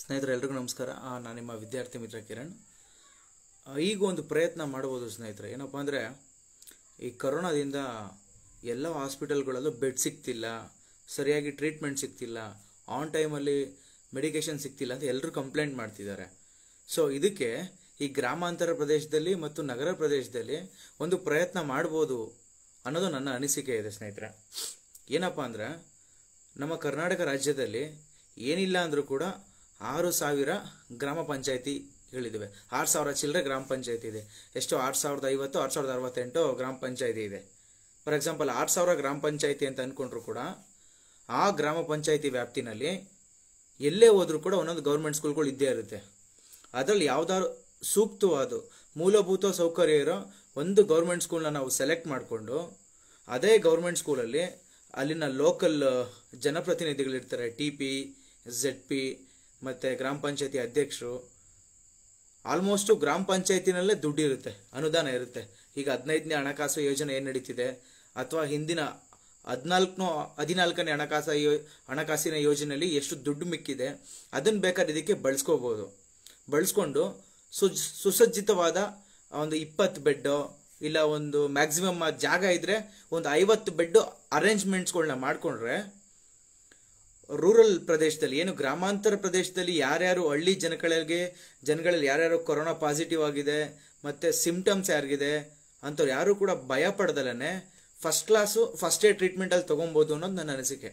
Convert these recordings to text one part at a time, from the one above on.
ಸ್ನೇಹಿತರೆ ಎಲ್ರಿಗೂ ನಮಸ್ಕಾರ ಆ, ನಾನು ನಿಮ್ಮ ವಿದ್ಯಾರ್ಥಿ ಮಿತ್ರ ಕಿರಣ್ ಆ, ಈಗ ಒಂದು ಪ್ರಯತ್ನ ಮಾಡ್ಬೋದು ಸ್ನೇಹಿತರೆ ಏನಪ್ಪ ಅಂದರೆ ಈ ಕರೋನಾದಿಂದ ಎಲ್ಲ ಹಾಸ್ಪಿಟಲ್ಗಳಲ್ಲೂ ಬೆಡ್ ಸಿಗ್ತಿಲ್ಲ ಸರಿಯಾಗಿ ಟ್ರೀಟ್ಮೆಂಟ್ ಸಿಗ್ತಿಲ್ಲ ಆನ್ ಟೈಮಲ್ಲಿ ಮೆಡಿಕೇಶನ್ ಸಿಗ್ತಿಲ್ಲ ಅಂತ ಎಲ್ಲರೂ ಕಂಪ್ಲೇಂಟ್ ಮಾಡ್ತಿದ್ದಾರೆ ಸೊ ಇದಕ್ಕೆ ಈ ಗ್ರಾಮಾಂತರ ಪ್ರದೇಶದಲ್ಲಿ ಮತ್ತು ನಗರ ಪ್ರದೇಶದಲ್ಲಿ ಒಂದು ಪ್ರಯತ್ನ ಮಾಡ್ಬೋದು ಅನ್ನೋದು ನನ್ನ ಅನಿಸಿಕೆ ಇದೆ ಸ್ನೇಹಿತರೆ ಏನಪ್ಪ ಅಂದರೆ ನಮ್ಮ ಕರ್ನಾಟಕ ರಾಜ್ಯದಲ್ಲಿ ಏನಿಲ್ಲ ಅಂದರೂ ಕೂಡ ಆರು ಸಾವಿರ ಗ್ರಾಮ ಪಂಚಾಯತಿಗಳಿದ್ದಾವೆ ಆರು ಸಾವಿರ ಚಿಲ್ಲರೆ ಗ್ರಾಮ ಪಂಚಾಯತಿ ಇದೆ ಎಷ್ಟು ಆರು ಸಾವಿರದ ಐವತ್ತು ಆರು ಸಾವಿರದ ಅರವತ್ತೆಂಟು ಗ್ರಾಮ ಪಂಚಾಯತಿ ಇದೆ ಫಾರ್ ಎಕ್ಸಾಂಪಲ್ ಆರು ಸಾವಿರ ಗ್ರಾಮ ಪಂಚಾಯತಿ ಅಂತ ಅಂದ್ಕೊಂಡ್ರು ಕೂಡ ಆ ಗ್ರಾಮ ಪಂಚಾಯತಿ ವ್ಯಾಪ್ತಿನಲ್ಲಿ ಎಲ್ಲೇ ಹೋದ್ರೂ ಕೂಡ ಒಂದೊಂದು ಗೌರ್ಮೆಂಟ್ ಸ್ಕೂಲ್ಗಳು ಇದ್ದೇ ಇರುತ್ತೆ ಅದರಲ್ಲಿ ಯಾವ್ದಾದ್ರು ಸೂಕ್ತವಾದ ಮೂಲಭೂತ ಸೌಕರ್ಯ ಇರೋ ಒಂದು ಗೌರ್ಮೆಂಟ್ ಸ್ಕೂಲ್ನ ನಾವು ಸೆಲೆಕ್ಟ್ ಮಾಡಿಕೊಂಡು ಅದೇ ಗೌರ್ಮೆಂಟ್ ಸ್ಕೂಲಲ್ಲಿ ಅಲ್ಲಿನ ಲೋಕಲ್ ಜನಪ್ರತಿನಿಧಿಗಳಿರ್ತಾರೆ ಟಿ ಪಿ ಝೆಡ್ ಪಿ ಮತ್ತು ಗ್ರಾಮ ಪಂಚಾಯತಿ ಅಧ್ಯಕ್ಷರು ಆಲ್ಮೋಸ್ಟು ಗ್ರಾಮ ಪಂಚಾಯತಿನಲ್ಲೇ ದುಡ್ಡು ಇರುತ್ತೆ ಅನುದಾನ ಇರುತ್ತೆ ಈಗ ಹದಿನೈದನೇ ಹಣಕಾಸು ಯೋಜನೆ ಏನು ನಡೀತಿದೆ ಅಥವಾ ಹಿಂದಿನ ಹದಿನಾಲ್ಕನೋ ಹದಿನಾಲ್ಕನೇ ಹಣಕಾಸು ಯೋ ಹಣಕಾಸಿನ ಯೋಜನೆಯಲ್ಲಿ ಎಷ್ಟು ದುಡ್ಡು ಮಿಕ್ಕಿದೆ ಅದನ್ನು ಬೇಕಾದ್ರೆ ಇದಕ್ಕೆ ಬಳಸ್ಕೋಬೋದು ಬಳಸ್ಕೊಂಡು ಸುಜ್ ಸುಸಜ್ಜಿತವಾದ ಒಂದು ಇಪ್ಪತ್ತು ಬೆಡ್ಡು ಇಲ್ಲ ಒಂದು ಮ್ಯಾಕ್ಸಿಮಮ್ ಜಾಗ ಇದ್ರೆ ಒಂದು ಐವತ್ತು ಬೆಡ್ ಅರೇಂಜ್ಮೆಂಟ್ಸ್ಗಳನ್ನ ಮಾಡಿಕೊಂಡ್ರೆ ರೂರಲ್ ಪ್ರದೇಶದಲ್ಲಿ ಏನು ಗ್ರಾಮಾಂತರ ಪ್ರದೇಶದಲ್ಲಿ ಯಾರ್ಯಾರು ಹಳ್ಳಿ ಜನಗಳಿಗೆ ಜನಗಳಲ್ಲಿ ಯಾರ್ಯಾರು ಕೊರೋನಾ ಪಾಸಿಟಿವ್ ಆಗಿದೆ ಮತ್ತೆ ಸಿಂಪ್ಟಮ್ಸ್ ಯಾರಿಗಿದೆ ಅಂಥವ್ರು ಯಾರು ಕೂಡ ಭಯ ಪಡ್ದಲೇ ಫಸ್ಟ್ ಕ್ಲಾಸು ಫಸ್ಟ್ ಏಡ್ ಟ್ರೀಟ್ಮೆಂಟಲ್ಲಿ ತೊಗೊಬೋದು ಅನ್ನೋದು ನನ್ನ ಅನಿಸಿಕೆ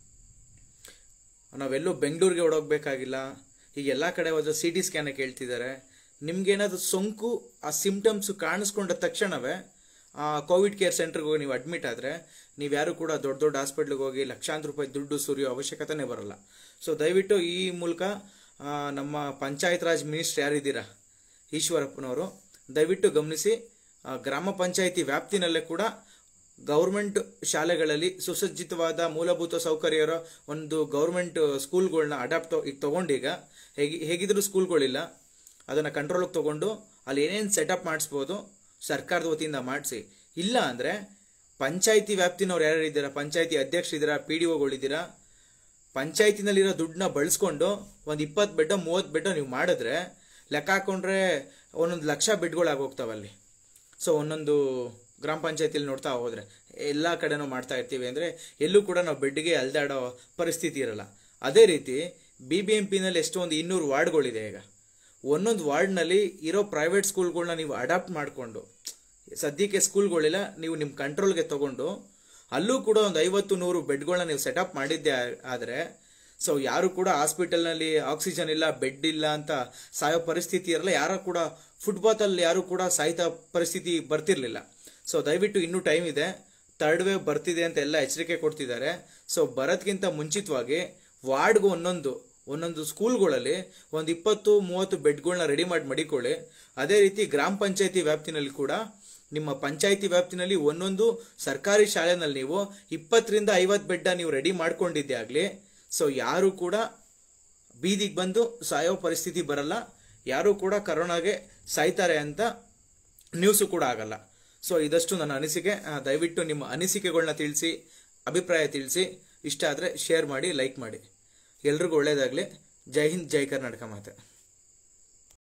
ನಾವೆಲ್ಲೂ ಬೆಂಗಳೂರಿಗೆ ಓಡೋಗ್ಬೇಕಾಗಿಲ್ಲ ಈಗ ಎಲ್ಲ ಕಡೆ ಹೋದ್ರೆ ಸಿ ಟಿ ಸ್ಕ್ಯಾನ್ ಕೇಳ್ತಿದ್ದಾರೆ ನಿಮ್ಗೇನಾದ್ರು ಸೋಂಕು ಆ ಸಿಂಪ್ಟಮ್ಸ್ ಕಾಣಿಸ್ಕೊಂಡ ತಕ್ಷಣವೇ ಕೋವಿಡ್ ಕೇರ್ ಸೆಂಟರ್ಗೆ ಹೋಗಿ ನೀವು ಅಡ್ಮಿಟ್ ಆದರೆ ನೀವು ಯಾರು ಕೂಡ ದೊಡ್ಡ ದೊಡ್ಡ ಹಾಸ್ಪಿಟ್ಲಿಗೆ ಹೋಗಿ ಲಕ್ಷಾಂತರ ರೂಪಾಯಿ ದುಡ್ಡು ಸುರಿಯೋ ಅವಶ್ಯಕತೆನೇ ಬರಲ್ಲ ಸೊ ದಯವಿಟ್ಟು ಈ ಮೂಲಕ ಆ, ನಮ್ಮ ಪಂಚಾಯತ್ ರಾಜ್ ಮಿನಿಸ್ಟರ್ ಯಾರಿದ್ದೀರಾ ಈಶ್ವರಪ್ಪನವರು ದಯವಿಟ್ಟು ಗಮನಿಸಿ ಆ, ಗ್ರಾಮ ಪಂಚಾಯಿತಿ ವ್ಯಾಪ್ತಿನಲ್ಲೇ ಕೂಡ ಗೌರ್ಮೆಂಟ್ ಶಾಲೆಗಳಲ್ಲಿ ಸುಸಜ್ಜಿತವಾದ ಮೂಲಭೂತ ಸೌಕರ್ಯ ಇರೋ ಒಂದು ಗೌರ್ಮೆಂಟ್ ಸ್ಕೂಲ್ಗಳನ್ನ ಅಡಾಪ್ಟ್ ಈಗ ತಗೊಂಡೀಗ ಹೇಗೆ ಹೇಗಿದ್ರು ಸ್ಕೂಲ್ಗಳಿಲ್ಲ ಅದನ್ನು ಕಂಟ್ರೋಲಿಗೆ ತಗೊಂಡು ಅಲ್ಲಿ ಏನೇನು ಸೆಟಪ್ ಮಾಡಿಸ್ಬೋದು ಸರ್ಕಾರದ ವತಿಯಿಂದ ಮಾಡಿಸಿ ಇಲ್ಲ ಅಂದರೆ ಪಂಚಾಯಿತಿ ವ್ಯಾಪ್ತಿನವ್ರು ಯಾರ್ಯಾರು ಇದ್ದೀರಾ ಪಂಚಾಯಿತಿ ಅಧ್ಯಕ್ಷರಿದ್ದೀರಾ ಪಿ ಡಿ ಒಗಳಿದ್ದೀರಾ ಪಂಚಾಯತಿನಲ್ಲಿರೋ ದುಡ್ಡನ್ನ ಬಳಸ್ಕೊಂಡು ಒಂದು ಇಪ್ಪತ್ತು ಬೆಡ್ಡ ಮೂವತ್ತು ಬೆಡ್ಡ ನೀವು ಮಾಡಿದ್ರೆ ಲೆಕ್ಕ ಹಾಕೊಂಡ್ರೆ ಒಂದೊಂದು ಲಕ್ಷ ಬೆಡ್ಗಳಾಗಿ ಹೋಗ್ತಾವಲ್ಲಿ ಸೊ ಒಂದೊಂದು ಗ್ರಾಮ ಪಂಚಾಯತಿಲಿ ನೋಡ್ತಾ ಹೋದ್ರೆ ಎಲ್ಲ ಕಡೆನೂ ಮಾಡ್ತಾ ಇರ್ತೀವಿ ಅಂದರೆ ಎಲ್ಲೂ ಕೂಡ ನಾವು ಬೆಡ್ಗೆ ಅಲ್ದಾಡೋ ಪರಿಸ್ಥಿತಿ ಇರಲ್ಲ ಅದೇ ರೀತಿ ಬಿ ಬಿ ಎಂ ಪಿನಲ್ಲಿ ಎಷ್ಟೊಂದು ಇನ್ನೂರು ವಾರ್ಡ್ಗಳಿದೆ ಈಗ ಒಂದೊಂದು ವಾರ್ಡ್ನಲ್ಲಿ ಇರೋ ಪ್ರೈವೇಟ್ ಸ್ಕೂಲ್ಗಳನ್ನ ನೀವು ಅಡಾಪ್ಟ್ ಮಾಡಿಕೊಂಡು ಸದ್ಯಕ್ಕೆ ಸ್ಕೂಲ್ಗಳಿಲ್ಲ ನೀವು ನಿಮ್ಮ ಕಂಟ್ರೋಲ್ಗೆ ತಗೊಂಡು ಅಲ್ಲೂ ಕೂಡ ಒಂದು ಐವತ್ತು ನೂರು ಬೆಡ್ಗಳನ್ನ ನೀವು ಸೆಟಪ್ ಮಾಡಿದ್ದೆ ಆದರೆ ಸೊ ಯಾರು ಕೂಡ ಹಾಸ್ಪಿಟಲ್ನಲ್ಲಿ ಆಕ್ಸಿಜನ್ ಇಲ್ಲ ಬೆಡ್ ಇಲ್ಲ ಅಂತ ಸಾಯೋ ಪರಿಸ್ಥಿತಿ ಇರಲ್ಲ ಯಾರು ಕೂಡ ಫುಟ್ಪಾತಲ್ಲಿ ಯಾರು ಕೂಡ ಸಾಯ್ತಾ ಪರಿಸ್ಥಿತಿ ಬರ್ತಿರ್ಲಿಲ್ಲ ಸೊ ದಯವಿಟ್ಟು ಇನ್ನೂ ಟೈಮ್ ಇದೆ ಥರ್ಡ್ ವೇವ್ ಬರ್ತಿದೆ ಅಂತ ಎಲ್ಲ ಎಚ್ಚರಿಕೆ ಕೊಡ್ತಿದ್ದಾರೆ ಸೊ ಬರೋದ್ಕಿಂತ ಮುಂಚಿತವಾಗಿ ವಾರ್ಡ್ಗೂ ಒಂದೊಂದು ಒಂದೊಂದು ಸ್ಕೂಲ್ಗಳಲ್ಲಿ ಒಂದು ಇಪ್ಪತ್ತು ಮೂವತ್ತು ಬೆಡ್ಗಳನ್ನ ರೆಡಿ ಮಾಡಿ ಮಡಿಕೊಳ್ಳಿ ಅದೇ ರೀತಿ ಗ್ರಾಮ ಪಂಚಾಯತಿ ವ್ಯಾಪ್ತಿನಲ್ಲಿ ಕೂಡ ನಿಮ್ಮ ಪಂಚಾಯತಿ ವ್ಯಾಪ್ತಿನಲ್ಲಿ ಒಂದೊಂದು ಸರ್ಕಾರಿ ಶಾಲೆನಲ್ಲಿ ನೀವು ಇಪ್ಪತ್ತರಿಂದ ಐವತ್ತು ಬೆಡ್ಡ ನೀವು ರೆಡಿ ಮಾಡ್ಕೊಂಡಿದ್ದೆ ಆಗಲಿ ಸೊ ಯಾರು ಕೂಡ ಬೀದಿಗೆ ಬಂದು ಸಾಯೋ ಪರಿಸ್ಥಿತಿ ಬರಲ್ಲ ಯಾರು ಕೂಡ ಕರೋನಾಗೆ ಸಾಯ್ತಾರೆ ಅಂತ ನ್ಯೂಸು ಕೂಡ ಆಗಲ್ಲ ಸೊ ಇದಷ್ಟು ನನ್ನ ಅನಿಸಿಕೆ ಆ, ದಯವಿಟ್ಟು ನಿಮ್ಮ ಅನಿಸಿಕೆಗಳನ್ನ ತಿಳಿಸಿ ಅಭಿಪ್ರಾಯ ತಿಳಿಸಿ ಇಷ್ಟ ಆದರೆ ಶೇರ್ ಮಾಡಿ ಲೈಕ್ ಮಾಡಿ ಎಲ್ರಿಗೂ ಒಳ್ಳೆಯದಾಗಲಿ ಜೈ ಹಿಂದ್ ಜೈ ಕರ್ನಾಟಕ ಮಾತೆ